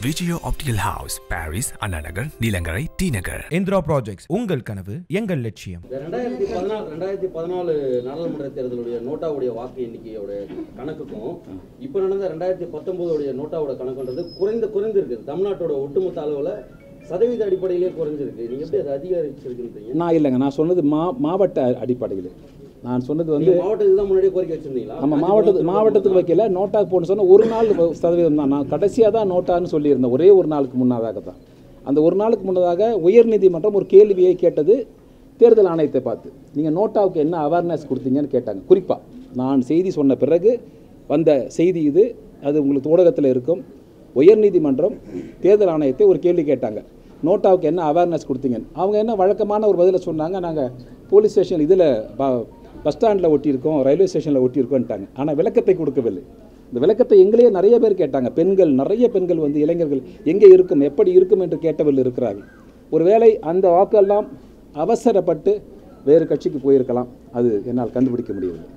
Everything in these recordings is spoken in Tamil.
விஜயோ optical house Paris Anna Nagar Neelankarai T Nagar Indira projects உங்கள் கனவு எங்கள் லட்சியம் இந்த ரெண்டாயிரத்தி பதினாலு ரெண்டாயிரத்தி பதினாலு நாடாளுமன்ற தேர்தலுடைய நோட்டாவுடைய வாக்கு எண்ணிக்கையோட கணக்குக்கும் இப்போ நடந்த ரெண்டாயிரத்தி பத்தொன்பதோடைய நோட்டாவோட கணக்குன்றது குறைந்த குறைந்து இருக்குது தமிழ்நாட்டோட ஒட்டுமொத்த அளவில் சதவீத அடிப்படையிலே குறைஞ்சிருக்கு நீங்க எப்படி அதை அதிகரிச்சிருக்கீங்க நான் இல்லைங்க நான் சொன்னது மா மாவட்ட அடிப்படையில் நான் சொன்னது வந்து நீங்க மாவட்டத்துக்கு தான் முன்னாடியே கோரிக்கை வச்சிருந்தீங்களா நம்ம மாவட்டத்துக்கு மாவட்டத்துக்கு வைக்கல நோட்டாக்கு போகணும்னு சொன்னால் ஒரு நாள் சதவீதம் தான் நான் கடைசியாக தான் நோட்டான்னு சொல்லியிருந்தேன் ஒரே ஒரு நாளுக்கு முன்னதாக தான் அந்த ஒரு நாளுக்கு முன்னதாக உயர்நீதிமன்றம் ஒரு கேள்வியை கேட்டது தேர்தல் ஆணையத்தை பார்த்து நீங்கள் நோட்டாவுக்கு என்ன அவேர்னஸ் கொடுத்தீங்கன்னு கேட்டாங்க குறிப்பாக நான் செய்தி சொன்ன பிறகு வந்த செய்தி இது அது உங்களுக்கு ஊடகத்தில் இருக்கும் உயர்நீதிமன்றம் தேர்தல் ஆணையத்தை ஒரு கேள்வி கேட்டாங்க நோட்டாவுக்கு என்ன அவேர்னஸ் கொடுத்தீங்கன்னு அவங்க என்ன வழக்கமான ஒரு பதிலை சொன்னாங்க நாங்கள் போலீஸ் ஸ்டேஷன் இதில் பஸ் ஸ்டாண்டில் ஒட்டியிருக்கோம் ரயில்வே ஸ்டேஷனில் ஒட்டியிருக்கோன்ட்டாங்க ஆனால் விளக்கத்தை கொடுக்கவில்லை இந்த விளக்கத்தை எங்களையே நிறைய பேர் கேட்டாங்க பெண்கள் நிறைய பெண்கள் வந்து இளைஞர்கள் எங்கே இருக்கும் எப்படி இருக்கும் என்று கேட்டவர்கள் இருக்கிறார்கள் ஒருவேளை அந்த வாக்கெல்லாம் அவசரப்பட்டு வேறு கட்சிக்கு போயிருக்கலாம் அது என்னால் கண்டுபிடிக்க முடியவில்லை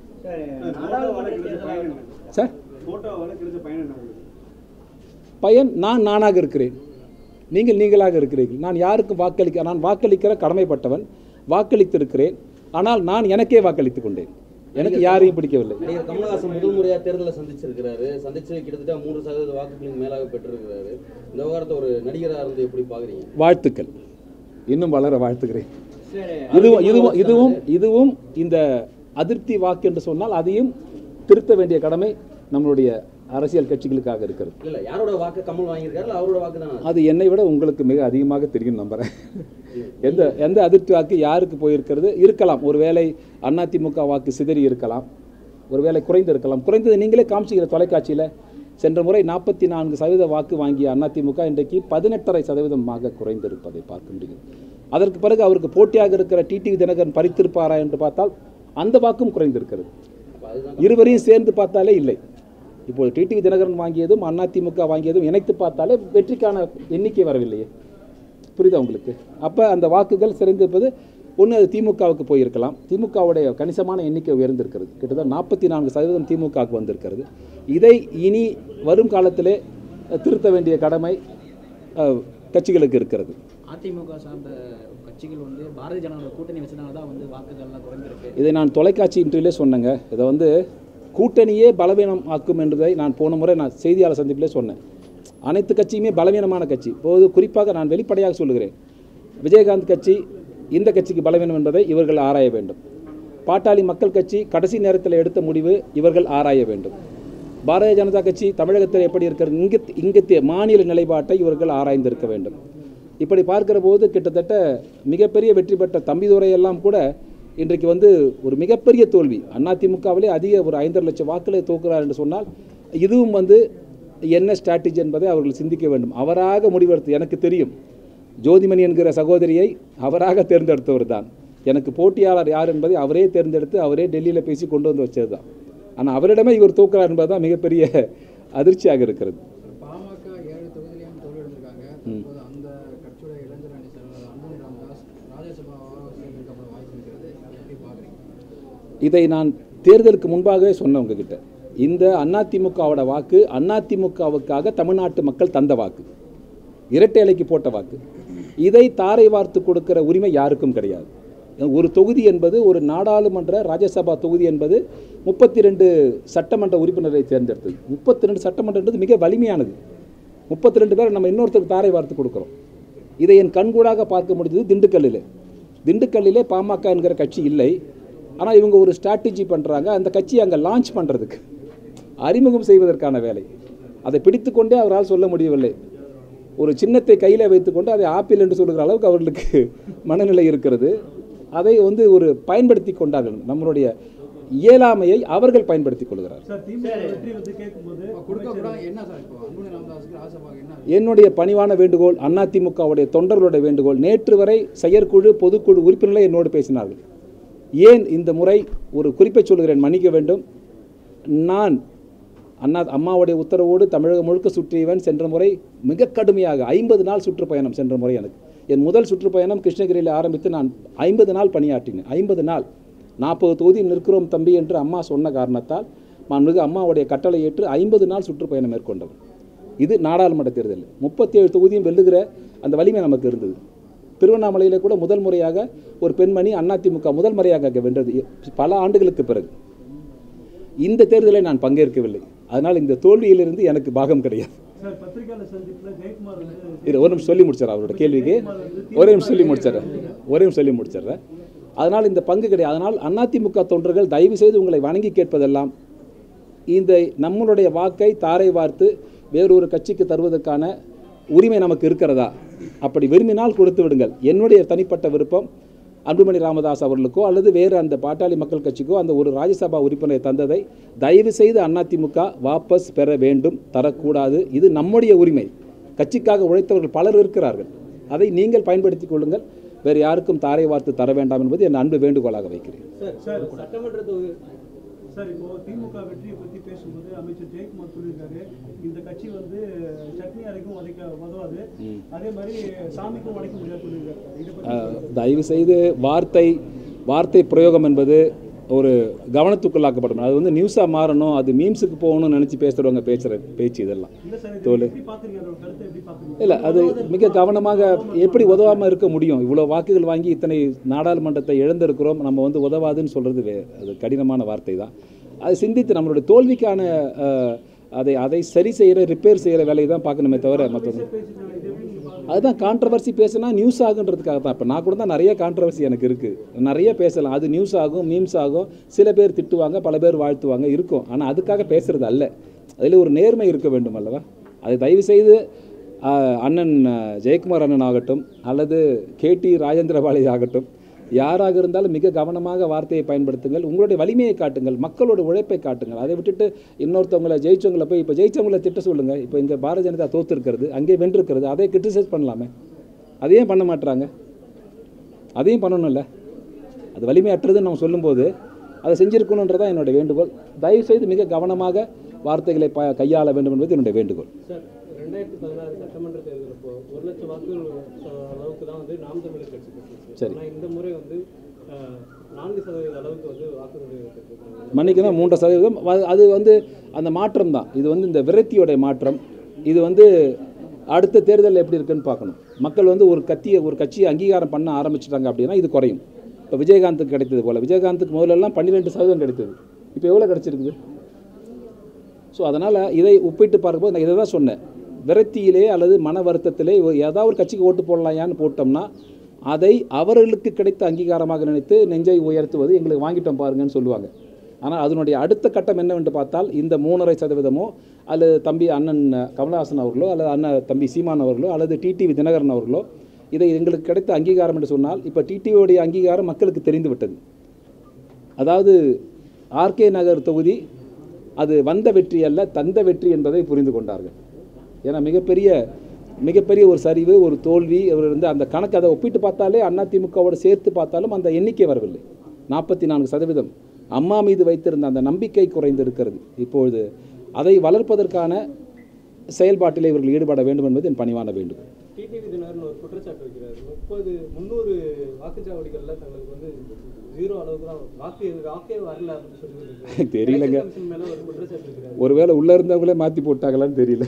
சார் பயன் நான் நானாக இருக்கிறேன் நீங்கள் நீங்களாக இருக்கிறீர்கள் நான் யாருக்கும் வாக்களிக்க நான் வாக்களிக்கிற கடமைப்பட்டவன் வாக்களித்திருக்கிறேன் ஆனால் நான் எனக்கே வாக்களித்துக் கொண்டேன் எனக்கு யாரையும் பிடிக்கவில்லை நடிகர் கமலஹாசன் முதல் முறையா தேர்தலை சந்திச்சிருக்கிறாரு சந்திச்சு கிட்டத்தட்ட மூன்று சதவீத வாக்குகளுக்கு மேலாக பெற்றிருக்கிறாரு இந்த விவகாரத்தை ஒரு நடிகராக இருந்து எப்படி பாக்குறீங்க வாழ்த்துக்கள் இன்னும் வளர வாழ்த்துக்கிறேன் இதுவும் இதுவும் இதுவும் இதுவும் இந்த அதிருப்தி வாக்கு என்று சொன்னால் அதையும் திருத்த வேண்டிய கடமை நம்மளுடைய அரசியல் கட்சிகளுக்காக இருக்கிறது இல்ல யாரோட வாக்கு கமல் வாங்கியிருக்காரு அவரோட வாக்கு தான் அது என்னை விட உங்களுக்கு மிக அதிகமாக தெரியும் நம்புறேன் எந்த எந்த அதிருப்தி வாக்கு யாருக்கு போயிருக்கிறது இருக்கலாம் ஒருவேளை அதிமுக வாக்கு சிதறி இருக்கலாம் ஒருவேளை குறைந்து இருக்கலாம் குறைந்தது நீங்களே காமிச்சிக்கிற தொலைக்காட்சியில் சென்ற முறை நாற்பத்தி நான்கு சதவீத வாக்கு வாங்கிய அதிமுக இன்றைக்கு பதினெட்டரை சதவீதமாக குறைந்திருப்பதை பார்க்க முடியும் அதற்கு பிறகு அவருக்கு போட்டியாக இருக்கிற டிடிவி தினகரன் பறித்திருப்பாரா என்று பார்த்தால் அந்த வாக்கும் குறைந்திருக்கிறது அப்ப அதுதான் இருவரையும் சேர்ந்து பார்த்தாலே இல்லை இப்போது டிடிவி தினகரன் வாங்கியதும் அதிமுக வாங்கியதும் இணைத்து பார்த்தாலே வெற்றிக்கான எண்ணிக்கை வரவில்லையே புரியுதா உங்களுக்கு அப்போ அந்த வாக்குகள் சிறந்திருப்பது ஒன்று அது திமுகவுக்கு போயிருக்கலாம் திமுகவுடைய கணிசமான எண்ணிக்கை உயர்ந்திருக்கிறது கிட்டத்தட்ட நாற்பத்தி நான்கு சதவீதம் திமுகவுக்கு வந்திருக்கிறது இதை இனி வரும் காலத்திலே அஹ், திருத்த வேண்டிய கடமை அஹ், கட்சிகளுக்கு இருக்கிறது அதிமுக சார்ந்த கட்சிகள் வந்து பாரதிய ஜனதா கூட்டணி வச்சதுனால தான் வந்து வாக்குகள்லாம் குறைந்திருக்கு இதை நான் தொலைக்காட்சி இன்டர்வியூலே சொன்னேங்க இதை வந்து கூட்டணியே பலவீனம் ஆக்கும் என்பதை நான் போன முறை நான் செய்தியாளர் சந்திப்பிலே சொன்னேன் அனைத்து கட்சியுமே பலவீனமான கட்சி இப்போது குறிப்பாக நான் வெளிப்படையாக சொல்லுகிறேன் விஜயகாந்த் கட்சி இந்த கட்சிக்கு பலவீனம் என்பதை இவர்கள் ஆராய வேண்டும் பாட்டாளி மக்கள் கட்சி கடைசி நேரத்தில் எடுத்த முடிவு இவர்கள் ஆராய வேண்டும் பாரதிய ஜனதா கட்சி தமிழகத்தில் எப்படி இருக்கிறது இங்கு இங்கத்திய மாநில நிலைப்பாட்டை இவர்கள் ஆராய்ந்திருக்க வேண்டும் இப்படி பார்க்கிற போது கிட்டத்தட்ட மிகப்பெரிய வெற்றி பெற்ற தம்பிதுரை எல்லாம் கூட இன்றைக்கு வந்து ஒரு மிகப்பெரிய தோல்வி அதிமுகவிலே அதிக ஒரு ஐந்தரை லட்சம் வாக்களை தோக்குறார் என்று சொன்னால் இதுவும் வந்து என்ன ஸ்ட்ராட்டஜி என்பதை அவர்கள் சிந்திக்க வேண்டும் அவராக முடிவெடுத்து எனக்கு தெரியும் ஜோதிமணி என்கிற சகோதரியை அவராக தேர்ந்தெடுத்தவர் தான் எனக்கு போட்டியாளர் யார் என்பதை அவரே தேர்ந்தெடுத்து அவரே டெல்லியில் பேசி கொண்டு வந்து வச்சது தான் ஆனால் அவரிடமே இவர் தூக்குறார் என்பது தான் மிகப்பெரிய அதிர்ச்சியாக இருக்கிறது பாமக ஏழு தொகுதியிலையும் தோல்வி எடுத்திருக்காங்க தற்போது அந்த கட்சியோட இளைஞர் அணி செயலாளர் அன்புமணி ராமதாஸ் ராஜ்யசபாவாக தேர்ந்தெடுக்கப்பட வாய்ப்பு இருக்கிறது எப்படி பார்க்குறீங்க இதை நான் தேர்தலுக்கு முன்பாகவே சொன்னேன் உங்ககிட்ட இந்த அதிமுகவோட வாக்கு அதிமுகவுக்காக தமிழ்நாட்டு மக்கள் தந்த வாக்கு இரட்டை இலைக்கு போட்ட வாக்கு இதை தாரை வார்த்து கொடுக்கிற உரிமை யாருக்கும் கிடையாது ஒரு தொகுதி என்பது ஒரு நாடாளுமன்ற ராஜ்யசபா தொகுதி என்பது முப்பத்தி ரெண்டு சட்டமன்ற உறுப்பினரை தேர்ந்தெடுத்தது முப்பத்தி ரெண்டு சட்டமன்றன்றது மிக வலிமையானது முப்பத்தி ரெண்டு பேரை நம்ம இன்னொருத்தருக்கு தாரை வார்த்து கொடுக்குறோம் இதை என் கண்கூடாக பார்க்க முடிஞ்சது திண்டுக்கல்லில் திண்டுக்கல்லிலே பாமக என்கிற கட்சி இல்லை ஆனால் இவங்க ஒரு ஸ்ட்ராட்டஜி பண்ணுறாங்க அந்த கட்சியை அங்கே லான்ச் பண்ணுறதுக்கு அறிமுகம் செய்வதற்கான வேலை அதை பிடித்துக்கொண்டே அவரால் சொல்ல முடியவில்லை ஒரு சின்னத்தை கையில் வைத்துக்கொண்டு அதை ஆப்பிள் என்று சொல்லுகிற அளவுக்கு அவர்களுக்கு மனநிலை இருக்கிறது அதை வந்து ஒரு பயன்படுத்தி கொண்டார்கள் நம்மளுடைய இயலாமையை அவர்கள் பயன்படுத்தி கொள்கிறார் கொடுக்க கூட என்ன சார் இப்போ அன்புமணி ராமதாஸுக்கு ராஜ்யசபாவுக்கு என்ன என்னுடைய பணிவான வேண்டுகோள் அதிமுகவுடைய தொண்டர்களுடைய வேண்டுகோள் நேற்று வரை செயற்குழு பொதுக்குழு உறுப்பினர்களே என்னோடு பேசினார்கள் ஏன் இந்த முறை ஒரு குறிப்பை சொல்கிறேன் மன்னிக்க வேண்டும் நான் அண்ணா அம்மாவுடைய உத்தரவோடு தமிழகம் முழுக்க சுற்றியவன் சென்ற முறை மிக கடுமையாக ஐம்பது நாள் சுற்றுப்பயணம் சென்ற முறை எனக்கு என் முதல் சுற்றுப்பயணம் கிருஷ்ணகிரியில் ஆரம்பித்து நான் ஐம்பது நாள் பணியாற்றினேன் ஐம்பது நாள் நாற்பது தொகுதி நிற்கிறோம் தம்பி என்று அம்மா சொன்ன காரணத்தால் மாண்புமிகு அம்மாவுடைய கட்டளை ஏற்று ஐம்பது நாள் சுற்றுப்பயணம் மேற்கொண்டவர் இது நாடாளுமன்ற தேர்தல் முப்பத்தி ஏழு தொகுதியும் வெல்லுகிற அந்த வலிமை நமக்கு இருந்தது திருவண்ணாமலையில் கூட முதல் முறையாக ஒரு பெண்மணி அதிமுக முதல் முறையாக அங்கே வென்றது பல ஆண்டுகளுக்கு பிறகு இந்த தேர்தலில் நான் பங்கேற்கவில்லை அதனால் இந்த தோல்வியிலிருந்து எனக்கு பாகம் கிடையாது சார் பத்திரிகையாளர் சந்திப்பில் ஜெயக்குமார் வந்து இரு ஒரு நிமிஷம் சொல்லி முடிச்சார் அவரோட கேள்விக்கு ஒரே நிமிஷம் சொல்லி முடிச்சிடுறேன் ஒரே நிமிஷம் சொல்லி முடிச்சிடுறேன் அதனால் இந்த பங்கு கிடையாது அதனால் அதிமுக தொண்டர்கள் தயவு செய்து உங்களை வணங்கி கேட்பதெல்லாம் இந்த நம்மளுடைய வாக்கை தாரை வார்த்து வேறொரு கட்சிக்கு தருவதற்கான உரிமை நமக்கு இருக்கிறதா அப்படி விரும்பினால் கொடுத்து விடுங்கள் என்னுடைய தனிப்பட்ட விருப்பம் அன்புமணி ராமதாஸ் அவர்களுக்கோ அல்லது வேறு அந்த பாட்டாளி மக்கள் கட்சிக்கோ அந்த ஒரு ராஜ்யசபா உறுப்பினரை தந்ததை தயவு செய்து அதிமுக வாபஸ் பெற வேண்டும் தரக்கூடாது இது நம்முடைய உரிமை கட்சிக்காக உழைத்தவர்கள் பலர் இருக்கிறார்கள் அதை நீங்கள் பயன்படுத்திக் கொள்ளுங்கள் வேறு யாருக்கும் தாரை வார்த்து தர வேண்டாம் என்பது என் அன்பு வேண்டுகோளாக வைக்கிறேன் சார் சட்டமன்ற தொகுதி சார் இப்போ திமுக வெற்றியை பற்றி பேசும்போது அமைச்சர் ஜெயக்குமார் சொல்லியிருக்காரு இந்த கட்சி வந்து சட்னி அரைக்கும் உதைக்க உதவாது அதே மாதிரி சாமிக்கும் உடைக்க முடியாது சொல்லியிருக்காரு இதை பற்றி அஹ், தயவு செய்து வார்த்தை வார்த்தை பிரயோகம் என்பது ஒரு கவனத்துக்குள்ளாக்கப்படும் அது வந்து நியூஸாக மாறணும் அது மீம்ஸுக்கு போகணும்னு நினச்சி பேசுகிறவங்க பேசுகிற பேச்சு இதெல்லாம் இல்லை சார் தோல் இது எப்படி பார்க்குறீங்க அதோட கருத்தை எப்படி பார்க்குறீங்க இல்லை அது மிக கவனமாக எப்படி உதவாமல் இருக்க முடியும் இவ்வளோ வாக்குகள் வாங்கி இத்தனை நாடாளுமன்றத்தை இழந்திருக்கிறோம் நம்ம வந்து உதவாதுன்னு சொல்கிறது வே அது கடினமான வார்த்தை தான் அதை சிந்தித்து நம்மளுடைய தோல்விக்கான அஹ், அதை அதை சரி செய்கிற ரிப்பேர் செய்கிற வேலையை தான் பார்க்கணுமே தவிர மற்றது பேசிட்டாங்க இது எப்படி நீங்கள் பார்க்குறீங்க அதுதான் கான்ட்ரவர்சி பேசினா நியூஸ் ஆகுன்றதுக்காக தான் இப்போ நான் கூட தான் நிறைய கான்ட்ரவர்சி எனக்கு இருக்குது நிறைய பேசலாம் அது நியூஸ் ஆகும் மீம்ஸ் ஆகும் சில பேர் திட்டுவாங்க பல பேர் வாழ்த்துவாங்க இருக்கும் ஆனால் அதுக்காக பேசுறது அல்ல அதில் ஒரு நேர்மை இருக்க வேண்டும் அல்லவா அதை தயவு செய்து ஆஹ், அண்ணன் ஆஹ், ஜெயக்குமார் அண்ணன் ஆகட்டும் அல்லது கேடி ராஜேந்திரபாலை ஆகட்டும் யாராக இருந்தாலும் மிக கவனமாக வார்த்தையை பயன்படுத்துங்கள் உங்களுடைய வலிமையை காட்டுங்கள் மக்களோட உழைப்பை காட்டுங்கள் அதை விட்டுட்டு இன்னொருத்தவங்களை ஜெயிச்சவங்களை போய் இப்போ ஜெயிச்சவங்களை திட்ட சொல்லுங்கள் இப்போ இங்கே பாரதிய ஜனதா தோத்துருக்கிறது அங்கே வென்றிருக்கிறது அதை கிரிட்டிசைஸ் பண்ணலாமே அதையும் பண்ண மாட்றாங்க அதையும் பண்ணணும்ல அது வலிமையற்றதுன்னு நம்ம சொல்லும்போது அதை செஞ்சிருக்கணுன்றதான் என்னோட வேண்டுகோள் தயவு செய்து மிக கவனமாக வார்த்தைகளை ப கையாள வேண்டும் என்பது என்னுடைய வேண்டுகோள் சார் ரெண்டாயிரத்தி பதினாறு சட்டமன்ற தேர்தல் அப்போ ஒரு லட்சம் வாக்குகள் அஹ், அளவுக்கு தான் வந்து நாம் தமிழர் கட்சி பெற்றுச்சு சரி. ஆனால் இந்த முறை வந்து அஹ், நான்கு சதவீத அளவுக்கு வந்து வாக்குகள் பெற்றிருக்காங்க மன்னிக்கணும் மூன்று சதவீதம் வ- அது வந்து அந்த மாற்றம் தான் இது வந்து இந்த விரக்தியோடைய மாற்றம் இது வந்து அடுத்த தேர்தல் எப்படி இருக்குன்னு பார்க்கணும் மக்கள் வந்து ஒரு கத்தியை ஒரு கட்சியை அங்கீகாரம் பண்ண ஆரம்பிச்சிட்டாங்க அப்படின்னா இது குறையும் இப்போ விஜயகாந்துக்கு கிடைத்தது போல் விஜயகாந்துக்கு முதல்லலாம் பன்னிரெண்டு சதவீதம் கிடைத்தது இப்போ எவ்வளோ கிடைச்சிருக்குது ஸோ அதனால் இதை ஒப்பிட்டு பார்க்கும்போது நான் இதை தான் சொன்னேன் விரக்தியிலே அல்லது மன வருத்தத்திலே ஒரு- ஏதாவது ஒரு கட்சிக்கு ஓட்டு போடலாயான்னு போட்டோம்னா அதை அவர்களுக்கு கிடைத்த அங்கீகாரமாக நினைத்து நெஞ்சை உயர்த்துவது எங்களுக்கு வாங்கிட்டோம் பாருங்கன்னு சொல்லுவாங்க ஆனால் அதனுடைய அடுத்த கட்டம் என்னவென்று பார்த்தால் இந்த மூணரை சதவீதமோ அல்லது தம்பி அண்ணன் கமலஹாசன் அவர்களோ அல்லது அண்ணன் தம்பி சீமான் அவர்களோ அல்லது டிடிவி தினகரன் அவர்களோ இதை எங்களுக்கு கிடைத்த அங்கீகாரம் என்று சொன்னால் இப்போ டிடிவியுடைய அங்கீகாரம் மக்களுக்கு தெரிந்து விட்டது அதாவது ஆர்கே நகர் தொகுதி அது வந்த வெற்றி அல்ல தந்த வெற்றி என்பதை புரிந்து கொண்டார்கள் ஏன்னா மிகப்பெரிய மிகப்பெரிய ஒரு சரிவு ஒரு தோல்வி அவர் வந்து அந்த கணக்கு அதை ஒப்பிட்டு பார்த்தாலே அதிமுகவோடு சேர்த்து பார்த்தாலும் அந்த எண்ணிக்கை வரவில்லை நாற்பத்தி நான்கு சதவீதம் அம்மா மீது வைத்திருந்த அந்த நம்பிக்கை குறைந்திருக்கிறது இப்பொழுது அதை வளர்ப்பதற்கான செயல்பாட்டில் இவர்கள் ஈடுபட வேண்டும் என்பது என் பணிவான வேண்டுகோள் டிடிவி தினகரன் ஒரு குற்றச்சாட்டு வைக்கிறார் முப்பது முந்நூறு வாக்குச்சாவடிகள்ல தங்களுக்கு வந்து ஜீரோ அளவுக்கு தான் வாக்கு வாக்கே வரல அப்படின்னு சொல்லி தெரியலங்க. Election commission மேல ஒரு குற்றச்சாட்டு இருக்கிறார் ஒருவேளை உள்ளே இருந்தவங்களே மாற்றி போட்டாங்களான்னு தெரியல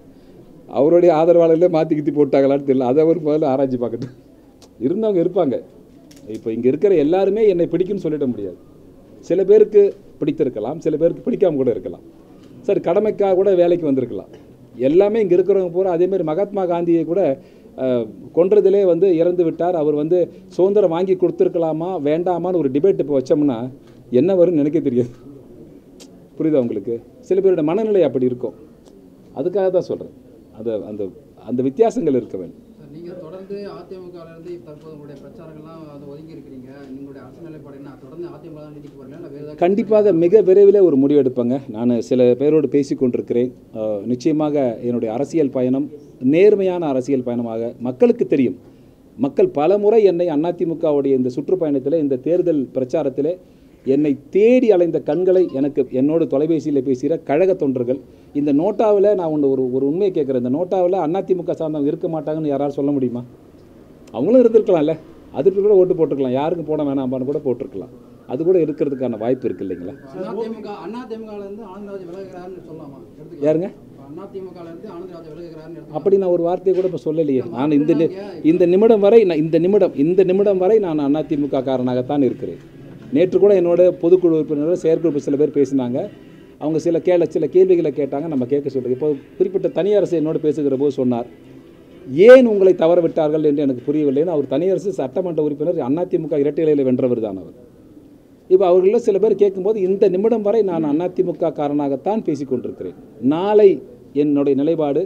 அவருடைய ஆதரவாளர்களே மாற்றி கித்தி போட்டாங்களான்னு தெரியல அதை அவர் முதல்ல ஆராய்ச்சி பார்க்கட்டும் இருந்தவங்க இருப்பாங்க இப்போ இங்கே இருக்கிற எல்லாருமே என்னை பிடிக்கும்னு சொல்லிட முடியாது சில பேருக்கு பிடித்திருக்கலாம் சில பேருக்கு பிடிக்காம கூட இருக்கலாம் சரி கடமைக்காக கூட வேலைக்கு வந்திருக்கலாம் எல்லாமே இங்கே இருக்கிறவங்க பூரா அதேமாதிரி மகாத்மா காந்தியை கூட அஹ், கொன்றதிலே வந்து இறந்து விட்டார் அவர் வந்து சுதந்திரம் வாங்கி கொடுத்துருக்கலாமா வேண்டாமான்னு ஒரு டிபேட் இப்போ வச்சோம்னா என்ன வரும்னு நினைக்க தெரியாது புரியுதா உங்களுக்கு சில பேரோட மனநிலை அப்படி இருக்கும் அதுக்காக தான் சொல்கிறேன் அது அந்த அந்த வித்தியாசங்கள் இருக்க வேண்டும் சார் நீங்கள் தொடர்ந்து அதிமுகல இருந்து தற்போது உங்களுடைய பிரச்சாரங்கள்லாம் அது ஒதுங்கி இருக்கிறீங்க உங்களுடைய அரசு நிலைப்பாடு என்ன தொடர்ந்து அதிமுக தான் நீடிக்க போறீங்களா இல்லை வேறு ஏதாவது கண்டிப்பாக மிக விரைவில் ஒரு முடிவு எடுப்பேங்க நான் சில பேரோடு பேசி கொண்டிருக்கிறேன் அஹ், நிச்சயமாக என்னுடைய அரசியல் பயணம் நேர்மையான அரசியல் பயணமாக மக்களுக்கு தெரியும் மக்கள் பல முறை என்னை அதிமுகவுடைய இந்த சுற்றுப்பயணத்தில் இந்த தேர்தல் பிரச்சாரத்திலே என்னை தேடி அலைந்த கண்களை எனக்கு என்னோடு தொலைபேசியில் பேசுகிற கழக தொண்டர்கள் இந்த நோட்டாவில் நான் ஒன்று ஒரு ஒரு உண்மையை கேட்குறேன் இந்த நோட்டாவில் அதிமுக சார்ந்தவங்க இருக்க மாட்டாங்கன்னு யாராவது சொல்ல முடியுமா அவங்களும் இருந்திருக்கலாம்ல அதுக்கு கூட ஓட்டு போட்டிருக்கலாம் யாருக்கும் போட வேணாம்பான்னு கூட போட்டிருக்கலாம் அது கூட இருக்கிறதுக்கான வாய்ப்பு இருக்கு இல்லைங்களா அதிமுக அதிமுகல இருந்து ஆனந்தராஜ் விலகுறாருன்னு சொல்லலாமா எடுத்துக்கலாம் யாருங்க இப்போ அதிமுகல இருந்து ஆனந்த் ராஜா விலகுகிறாருன்னு எடுத்துக்கலாம். அப்படி நான் ஒரு வார்த்தையை கூட இப்போ சொல்லலையே நான் இந்த நி- இந்த நிமிடம் வரை நான் இந்த நிமிடம் இந்த நிமிடம் வரை நான் அதிமுக காரனாகத்தான் இருக்கிறேன் நேற்று கூட என்னோட பொதுக்குழு உறுப்பினர்கள் செயற்குழு சில பேர் பேசினாங்க அவங்க சில கேள்வி சில கேள்விகளை கேட்டாங்க நம்ம கேட்க சொல்கிறோம் இப்போ குறிப்பிட்ட தனியரசு என்னோட பேசுகிற போது சொன்னார் ஏன் உங்களை தவற விட்டார்கள் என்று எனக்கு புரியவில்லைன்னு அவர் தனியரசு சட்டமன்ற உறுப்பினர் அதிமுக இரட்டை இலையில் வென்றவர் தான் அவர் இப்போ அவர்களில் சில பேர் கேட்கும்போது இந்த நிமிடம் வரை நான் அதிமுக காரனாகத்தான் பேசிக் கொண்டிருக்கிறேன் நாளை என்னுடைய நிலைப்பாடு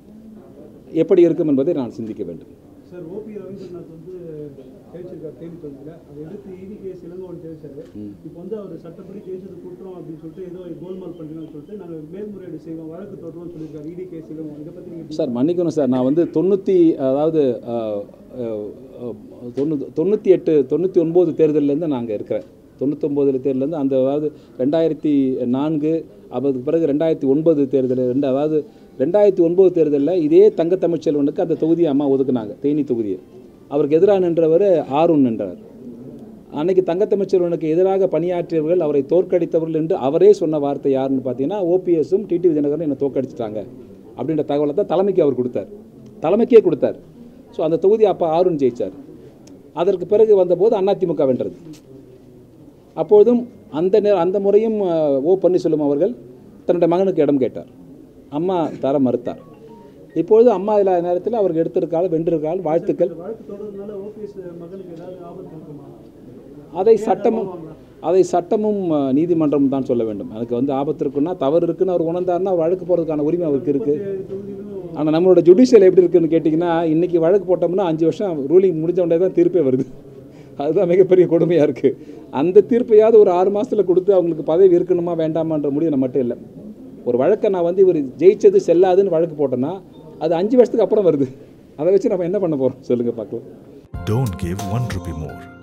எப்படி இருக்கும் என்பதை நான் சிந்திக்க வேண்டும் சார் ஓபி ரவீந்திரநாத் வந்து ஜெயிச்சிருக்கார் தேனி தொகுதியில் அதை எதிர்த்து இடி கேஸ் இளங்கோவன் ஜெயிச்சாரு இப்போ வந்து அவர் சட்டப்படி ஜெயிச்சது குற்றம் அப்படின்னு சொல்லிட்டு ஏதோ கோல்மால் பண்ணுறீங்கன்னு சொல்லிட்டு நாங்கள் மேல்முறையீடு செய்வோம் வழக்கு தொடரும்னு சொல்லியிருக்காரு இடி கேஸ் இளங்கோவன் இதை பற்றி நீங்கள் சார் மன்னிக்கணும் சார் நான் வந்து தொண்ணூற்றி அதாவது அஹ், அஹ், அஹ், தொண்ணூ தொண்ணூற்றி எட்டு தொண்ணூற்றி ஒன்பது தேர்தலேருந்து நாங்கள் இருக்கிறேன் தொண்ணூத்தொம்போதில் தேர்தலேருந்து அந்த அதாவது ரெண்டாயிரத்தி நான்கு அதுக்கு பிறகு ரெண்டாயிரத்தி ஒன்பது தேர்தல் ரெண்டு அதாவது ரெண்டாயிரத்தி ஒன்பது தேர்தலில் இதே தங்க தமிழ்ச்செல்வனுக்கு அந்த தொகுதியை அம்மா ஒதுக்குனாங்க தேனி தொகுதியை அவருக்கு எதிராக நின்றவர் ஆருண் நின்றார் அன்னைக்கு தங்கத்தமிழ்ச்செல்வனுக்கு எதிராக பணியாற்றியவர்கள் அவரை தோற்கடித்தவர்கள் என்று அவரே சொன்ன வார்த்தை யாருன்னு பார்த்தீங்கன்னா ஓபிஎஸும் டிடி விஜயநகரும் என்னை தோற்கடிச்சிட்டாங்க அப்படின்ற தகவலை தான் தலைமைக்கு அவர் கொடுத்தார் தலைமைக்கே கொடுத்தார் ஸோ அந்த தொகுதி அப்போ ஆருண் ஜெயிச்சார் அதற்கு பிறகு வந்தபோது அதிமுக வென்றது அப்பொழுதும் அந்த நே அந்த முறையும் அஹ், ஓ பன்னீர்செல்வம் அவர்கள் தன்னுடைய மகனுக்கு இடம் கேட்டார் அம்மா தர மறுத்தார் இப்பொழுது அம்மா இல்லாத நேரத்தில் அவருக்கு எடுத்திருக்கால் வென்றிருக்கால் வாழ்த்துக்கள் வழக்கு தொடர்றதுனால ஓபிஎஸ் மகனுக்கு ஏதாவது ஆபத்து இருக்குமா அதை சட்டமும் அதை சட்டமும் அஹ், நீதிமன்றமும் தான் சொல்ல வேண்டும் எனக்கு வந்து ஆபத்து இருக்குன்னா தவறு இருக்குன்னு அவர் உணர்ந்தாருன்னா அவர் வழக்கு போகிறதுக்கான உரிமை அவருக்கு இருக்குது தொகுதியிலும் ஆனால் நம்மளோட ஜுடிஷியல் எப்படி இருக்குன்னு கேட்டிங்கன்னா இன்றைக்கி வழக்கு போட்டோம்னா அஞ்சு வருஷம் ரூலிங் முடிஞ்ச உடனே தான் தீர்ப்பே வருது அதுதான் மிகப்பெரிய கொடுமையாக இருக்குது அந்த தீர்ப்பையாவது ஒரு ஆறு மாதத்தில் கொடுத்து அவங்களுக்கு பதவி இருக்கணுமா வேண்டாமான்ற முடிவு நம்ம மட்டும் இல்லை ஒரு வழக்கை நான் வந்து இவர் ஜெயிச்சது செல்லாதுன்னு வழக்கு போட்டேன்னா அது அஞ்சு வருஷத்துக்கு அப்புறம் வருது அதை வச்சு நம்ம என்ன பண்ண போகிறோம் சொல்லுங்கள் பார்க்கலாம் Don't give one rupee more.